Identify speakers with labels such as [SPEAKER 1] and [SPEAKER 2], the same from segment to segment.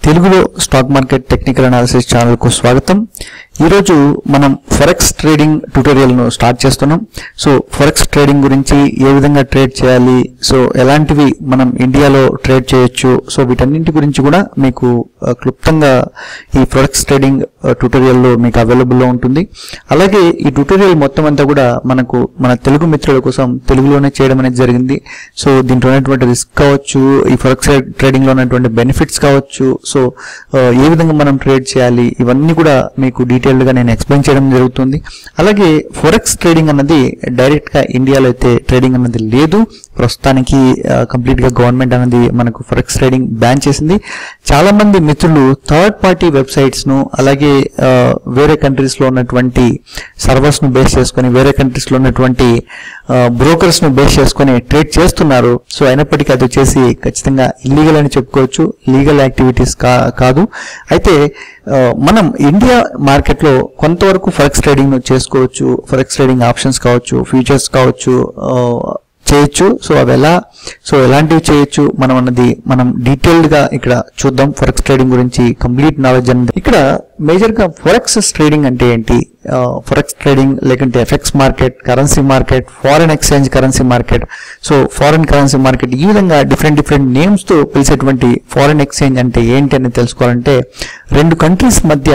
[SPEAKER 1] తెలుగులో stock market technical analysis ఛానల్కు స్వాగతం ఈరోజు మనం ఫొరెక్స్ ట్రేడింగ్ ట్యూటోరియల్ను స్టార్ట్ చేస్తున్నాం సో ఫొరెక్స్ ట్రేడింగ్ గురించి ఏ విధంగా ట్రేడ్ చేయాలి సో ఎలాంటివి మనం ఇండియాలో ట్రేడ్ చేయొచ్చు సో వీటన్నింటి గురించి కూడా మీకు ఆ, క్లుప్తంగా ఈ ఫొరెక్స్ ట్రేడింగ్ ట్యూటోరియల్లో మీకు అవైలబుల్లో ఉంటుంది అలాగే ఈ ట్యూటోరియల్ మొత్తం అంతా కూడా మనకు మన తెలుగు మిత్రుల కోసం తెలుగులోనే చేయడం అనేది జరిగింది సో దీంట్లో ఉన్నటువంటి రిస్క్ కావచ్చు ఈ ఫొరెక్స్ ట్రేడింగ్ లో ఉన్నటువంటి బెనిఫిట్స్ కావచ్చు సో ఆ, ఏ విధంగా మనం ట్రేడ్ చేయాలి ఇవన్నీ కూడా మీకు డీటెయిల్డ్ గా నేను ఎక్స్ప్లెయిన్ చేయడం జరుగుతుంది అలాగే ఫొరెక్స్ ట్రేడింగ్ అన్నది డైరెక్ట్ గా ఇండియాలో అయితే ట్రేడింగ్ అన్నది లేదు ప్రస్తుతానికి కంప్లీట్ గా గవర్నమెంట్ అనేది మనకు ఫొరెక్స్ ట్రేడింగ్ బ్యాన్ చేసింది చాలా మంది మిత్రులు థర్డ్ పార్టీ వెబ్సైట్స్ ను అలాగే ఆ, వేరే కంట్రీస్ లో ఉన్నటువంటి సర్వర్స్ ను బేస్ చేసుకొని వేరే కంట్రీస్ లో ఉన్నటువంటి బ్రోకర్స్ ను బేస్ చేసుకొని ట్రేడ్ చేస్తున్నారు సో అయినప్పటికీ అది వచ్చేసి ఖచ్చితంగా ఇల్లీగల్ అని చెప్పుకోవచ్చు లీగల్ యాక్టివిటీస్ కా కాదు అయితే ఆ, మనం ఇండియా మార్కెట్ లో కొంతవరకు ఫరెక్స్ ట్రేడింగ్ ను చేసుకోవచ్చు ఫరెక్స్ ట్రేడింగ్ ఆప్షన్స్ కావచ్చు ఫ్యూచర్స్ కావచ్చు ఆ, చేయొచ్చు సో అవి ఎలా సో ఎలాంటివి చేయొచ్చు మనం అన్నది మనం డీటెయిల్డ్ గా ఇక్కడ చూద్దాం ఫొరెక్స్ ట్రేడింగ్ గురించి కంప్లీట్ నాలెడ్జ్ అనేది ఇక్కడ మేజర్ గా ఫొరెక్స్ ట్రేడింగ్ అంటే ఏంటి ఫొరెక్స్ ట్రేడింగ్ లేకుంటే FX market currency market foreign exchange currency market so foreign currency market ఈ విధంగా డిఫరెంట్ డిఫరెంట్ నేమ్స్ తో పిలిచేటువంటి ఫారెన్ ఎక్స్చేంజ్ అంటే ఏంటి అని తెలుసుకోవాలంటే రెండు కంట్రీస్ మధ్య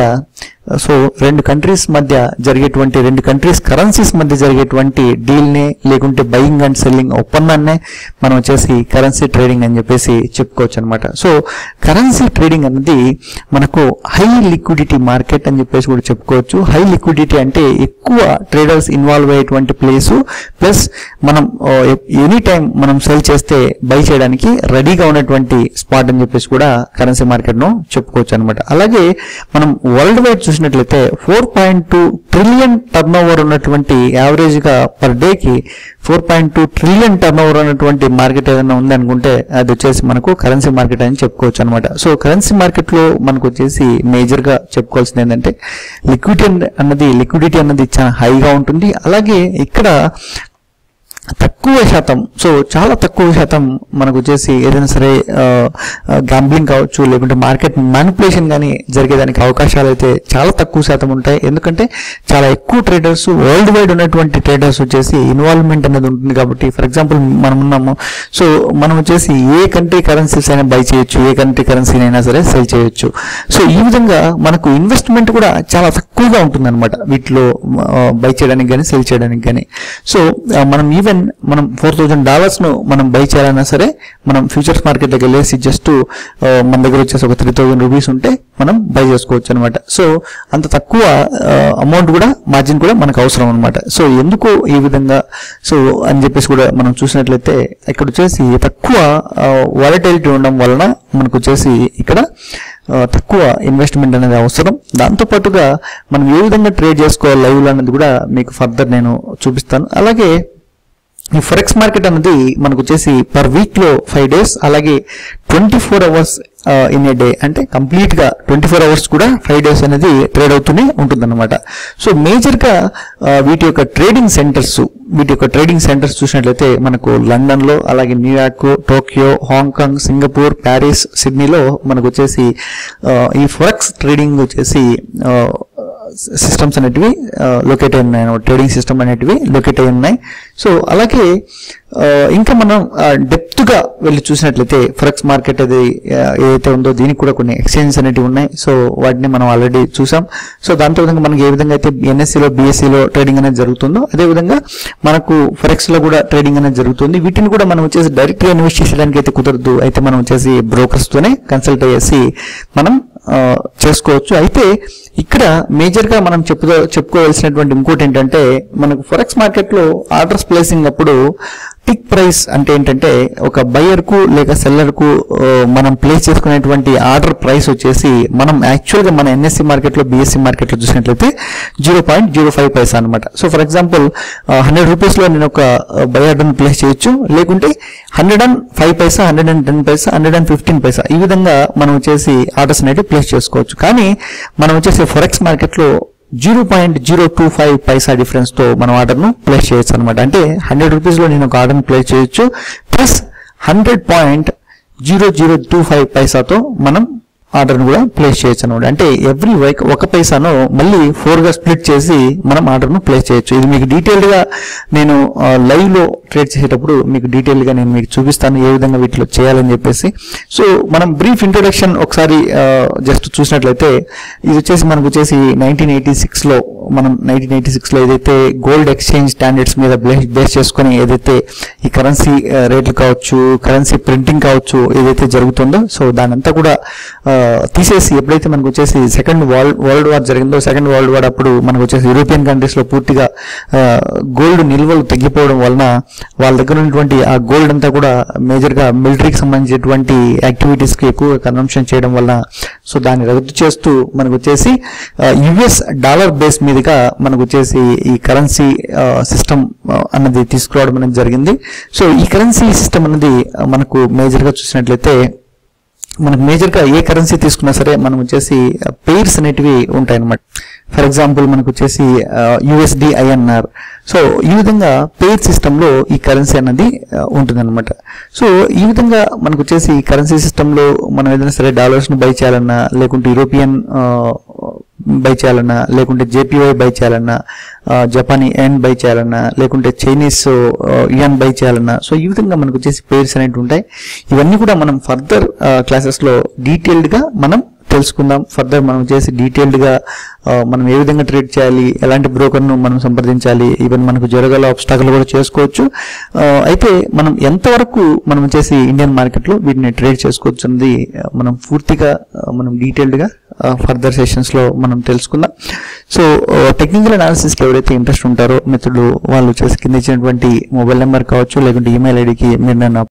[SPEAKER 1] సో రెండు కంట్రీస్ మధ్య జరిగేటువంటి రెండు కంట్రీస్ కరెన్సీస్ మధ్య జరిగేటువంటి డీల్ నే లేకుంటే బయింగ్ అండ్ సెల్లింగ్ ఒప్పందాన్నే మనం వచ్చేసి కరెన్సీ ట్రేడింగ్ అని చెప్పేసి చెప్పుకోవచ్చు అనమాట సో కరెన్సీ ట్రేడింగ్ అనేది మనకు హై లిక్విడిటీ మార్కెట్ అని చెప్పేసి కూడా చెప్పుకోవచ్చు హై లిక్విడిటీ అంటే ఎక్కువ ట్రేడర్స్ ఇన్వాల్వ్ అయ్యేటువంటి ప్లేసు ప్లస్ మనం ఎనీ టైం మనం సెల్ చేస్తే బై చేయడానికి రెడీగా ఉన్నటువంటి స్పాట్ అని చెప్పేసి కూడా కరెన్సీ మార్కెట్ ను చెప్పుకోవచ్చు అనమాట అలాగే మనం వరల్డ్ వైడ్ చూసినట్లయితే four point two trillion turnover ఉన్నటువంటి యావరేజ్ గా పర్ డే కి four point two trillion turnover ఉన్నటువంటి మార్కెట్ ఏదైనా ఉంది అనుకుంటే అది వచ్చేసి మనకు కరెన్సీ మార్కెట్ అని చెప్పుకోవచ్చు అనమాట సో కరెన్సీ మార్కెట్ లో మనకు వచ్చేసి మేజర్ గా చెప్పుకోవాల్సింది ఏంటంటే లిక్విడిటీ అన్నది లిక్విడిటీ అన్నది చాలా హైగా ఉంటుంది అలాగే ఇక్కడ తక్కువ శాతం సో చాలా తక్కువ శాతం మనకు వచ్చేసి ఏదైనా సరే గ్యాంబ్లింగ్ కావచ్చు లేకుంటే మార్కెట్ మ్యానిపులేషన్ కానీ జరిగేదానికి అవకాశాలు అయితే చాలా తక్కువ శాతం ఉంటాయి ఎందుకంటే చాలా ఎక్కువ ట్రేడర్స్ వరల్డ్ వైడ్ ఉన్నటువంటి ట్రేడర్స్ వచ్చేసి ఇన్వాల్వ్మెంట్ అనేది ఉంటుంది కాబట్టి ఫర్ ఎగ్జాంపుల్ మనం ఉన్నాము సో మనం వచ్చేసి ఏ కంట్రీ కరెన్సీస్ అయినా బై చేయొచ్చు ఏ కంట్రీ కరెన్సీని అయినా సరే సెల్ చేయొచ్చు సో ఈ విధంగా మనకు ఇన్వెస్ట్మెంట్ కూడా చాలా తక్కువగా ఉంటుంది అనమాట వీటిలో బై చేయడానికి కానీ సెల్ చేయడానికి కానీ సో ఆ, మనం ఈవెన్ మనం ఫోర్ థౌజండ్ డాలర్స్ ను మనం బై చేయాలన్నా సరే మనం ఫ్యూచర్స్ మార్కెట్ దగ్గర వెళ్ళేసి జస్ట్ మన దగ్గర వచ్చేసి ఒక త్రీ థౌజండ్ రూపీస్ ఉంటే మనం బై చేసుకోవచ్చు అనమాట సో అంత తక్కువ అమౌంట్ కూడా మార్జిన్ కూడా మనకు అవసరం అనమాట సో ఎందుకు ఈ విధంగా సో అని చెప్పేసి కూడా మనం చూసినట్లయితే ఇక్కడ వచ్చేసి తక్కువ వాలటిలిటీ ఉండడం వలన మనకు వచ్చేసి ఇక్కడ ఆ, తక్కువ ఇన్వెస్ట్మెంట్ అనేది అవసరం దాంతో పాటుగా మనం ఏ విధంగా ట్రేడ్ చేసుకోవాలి లైవ్ లో అనేది కూడా మీకు ఫర్దర్ నేను చూపిస్తాను అలాగే ఈ ఫరెక్స్ మార్కెట్ అనేది మనకు వచ్చేసి పర్ వీక్ లో ఫైవ్ డేస్ అలాగే twenty four hours in a day అంటే కంప్లీట్ గా ట్వంటీ ఫోర్ అవర్స్ కూడా ఫైవ్ డేస్ అనేది ట్రేడ్ అవుతూనే ఉంటుందన్నమాట సో మేజర్ గా ఆ, వీటి యొక్క ట్రేడింగ్ సెంటర్స్ వీటి యొక్క ట్రేడింగ్ సెంటర్స్ చూసినట్లయితే మనకు లండన్ లో అలాగే New York Tokyo Hong Kong Singapore Paris సిడ్నీలో మనకు వచ్చేసి ఆ, ఈ ఫొరెక్స్ ట్రేడింగ్ వచ్చేసి ఆ, సిస్టమ్స్ అనేటివి లొకేట్ అయి ఉన్నాయి ట్రేడింగ్ సిస్టమ్ అనేటివి లొకేట్ అయి ఉన్నాయి సో అలాగే ఆ, ఇంకా మనం డెప్త్ గా వెళ్ళి చూసినట్లయితే ఫరెక్స్ మార్కెట్ అది ఆ, ఏదైతే ఉందో దీనికి కూడా కొన్ని ఎక్స్చేంజెస్ అనేటివి ఉన్నాయి సో వాటిని మనం ఆల్రెడీ చూసాం సో దాంతో విధంగా మనకి ఏ విధంగా అయితే ఎన్ఎస్సీలో బీఎస్సీలో ట్రేడింగ్ అనేది జరుగుతుందో అదే విధంగా మనకు ఫరెక్స్ లో కూడా ట్రేడింగ్ అనేది జరుగుతుంది వీటిని కూడా మనం వచ్చేసి డైరెక్ట్ గా ఇన్వెస్ట్ చేసేదానికి అయితే కుదరదు అయితే మనం వచ్చేసి బ్రోకర్స్ తోనే కన్సల్ట్ అయ్యేసి మనం ఆ, చేసుకోవచ్చు అయితే ఇక్కడ మేజర్ గా మనం చెప్పు చెప్పుకోవాల్సినటువంటి ఇంకోటి ఏంటంటే మనకు ఫొరెక్స్ మార్కెట్ లో ఆర్డర్స్ ప్లేసింగ్ అప్పుడు టిక్ ప్రైస్ అంటే ఏంటంటే ఒక బయ్యర్ కు లేక సెల్లర్ కు ఆ, మనం ప్లేస్ చేసుకునేటువంటి ఆర్డర్ ప్రైస్ వచ్చేసి మనం యాక్చువల్ గా మన ఎన్ఎస్సి మార్కెట్ లో బిఎస్సి మార్కెట్ లో చూసినట్లయితే zero point zero five paisa అనమాట so for example hundred rupees లో నేను ఒక బై ఆర్డర్ ప్లేస్ చేయొచ్చు లేకుంటే hundred and five paisa hundred and ten paisa hundred and fifteen paisa ఈ విధంగా మనం వచ్చేసి ఆర్డర్స్ అనేవి ప్లేస్ చేసుకోవచ్చు కానీ మనం వచ్చేసి ఫొరెక్స్ మార్కెట్ లో zero point zero two five paisa difference తో మనం ఆర్డర్ ను ప్లేస్ చేయొచ్చు అనమాట అంటే హండ్రెడ్ రూపీస్ లో నేను ఒక ఆర్డర్ ప్లేస్ చేయొచ్చు plus hundred point zero zero two five పైసాతో మనం ఆర్డర్ని కూడా ప్లేస్ చేయొచ్చు అనమాట అంటే ఎవ్రీ వైక్ ఒక పైసాను మళ్ళీ ఫోర్గా స్ప్లిట్ చేసి మనం ఆర్డర్ను ప్లేస్ చేయొచ్చు ఇది మీకు డీటెయిల్డ్గా నేను లైవ్లో ట్రేడ్ చేసేటప్పుడు మీకు డీటెయిల్గా నేను మీకు చూపిస్తాను ఏ విధంగా వీటిలో చేయాలని చెప్పేసి సో మనం బ్రీఫ్ ఇంట్రొడక్షన్ ఒకసారి జస్ట్ చూసినట్లయితే ఇది వచ్చేసి మనకు వచ్చేసి నైన్టీన్ ఎయిటీ సిక్స్లో మనం నైన్టీన్ ఎయిటీ సిక్స్లో ఏదైతే గోల్డ్ ఎక్స్చేంజ్ స్టాండర్డ్స్ మీద బేస్ బేస్ చేసుకొని ఏదైతే ఈ కరెన్సీ రేట్లు కావచ్చు కరెన్సీ ప్రింటింగ్ కావచ్చు ఏదైతే జరుగుతుందో సో దాని అంతా కూడా ఆ, తీసేసి ఎప్పుడైతే మనకు వచ్చేసి సెకండ్ వరల్డ్ వరల్డ్ వార్ జరిగిందో సెకండ్ వరల్డ్ వార్ అప్పుడు మనకు వచ్చేసి యూరోపియన్ కంట్రీస్లో పూర్తిగా గోల్డ్ నిల్వలు తగ్గిపోవడం వలన వాళ్ళ దగ్గర ఉన్నటువంటి ఆ గోల్డ్ అంతా కూడా మేజర్గా మిలిటరీకి సంబంధించినటువంటి యాక్టివిటీస్కి ఎక్కువ కన్సంప్షన్ చేయడం వలన సో దాన్ని రద్దు చేస్తూ మనకు వచ్చేసి యుఎస్ డాలర్ బేస్ మీదుగా మనకు వచ్చేసి ఈ కరెన్సీ సిస్టమ్ అన్నది తీసుకురావడం అనేది జరిగింది సో ఈ కరెన్సీ సిస్టమ్ అన్నది ఆ, మనకు మేజర్గా చూసినట్లయితే మనకు మేజర్గా ఏ కరెన్సీ తీసుకున్నా సరే మనం వచ్చేసి పెయిర్స్ అనేటివి ఉంటాయి అన్నమాట ఫర్ ఎగ్జాంపుల్ మనకు వచ్చేసి యుఎస్డి ఐఎన్ఆర్ సో ఈ విధంగా పెయిర్ సిస్టంలో ఈ కరెన్సీ అన్నది ఉంటుంది అనమాట సో ఈ విధంగా మనకు వచ్చేసి ఈ కరెన్సీ సిస్టంలో మనం ఏదైనా సరే డాలర్స్ను బై చేయాలన్నా లేకుంటే యూరోపియన్ బై చేయాలన్నా లేకుంటే జేపీవై బై చేయాలన్నా ఆ, జపానీ ఎన్ బై చేయాలన్నా లేకుంటే చైనీస్ ఇయన్ బై చేయాలన్నా సో ఈ విధంగా మనకు వచ్చేసి పేర్స్ అనేవి ఉంటాయి ఇవన్నీ కూడా మనం ఫర్దర్ క్లాసెస్లో డీటెయిల్డ్గా మనం తెలుసుకుందాం ఫర్దర్ మనం చేసి డీటెయిల్డ్గా మనం ఏ విధంగా ట్రేడ్ చేయాలి ఎలాంటి బ్రోకర్ను మనం సంప్రదించాలి ఈవెన్ మనకు జరగల ఆబ్స్టాకల్ కూడా చేసుకోవచ్చు ఆ, అయితే మనం ఎంతవరకు మనం చేసి ఇండియన్ మార్కెట్లో వీటిని ట్రేడ్ చేసుకోవచ్చు అన్నది ఆ, మనం పూర్తిగా ఆ, మనం డీటెయిల్డ్గా ఫర్దర్ సెషన్స్లో మనం తెలుసుకుందాం సో టెక్నికల్ అనాలిసిస్కి ఎవరైతే ఇంట్రెస్ట్ ఉంటారో మిత్రులు వాళ్ళు వచ్చేసి కింద ఇచ్చినటువంటి మొబైల్ నెంబర్ కావచ్చు లేకుంటే ఈమెయిల్ ఐడికి మీరు నన్ను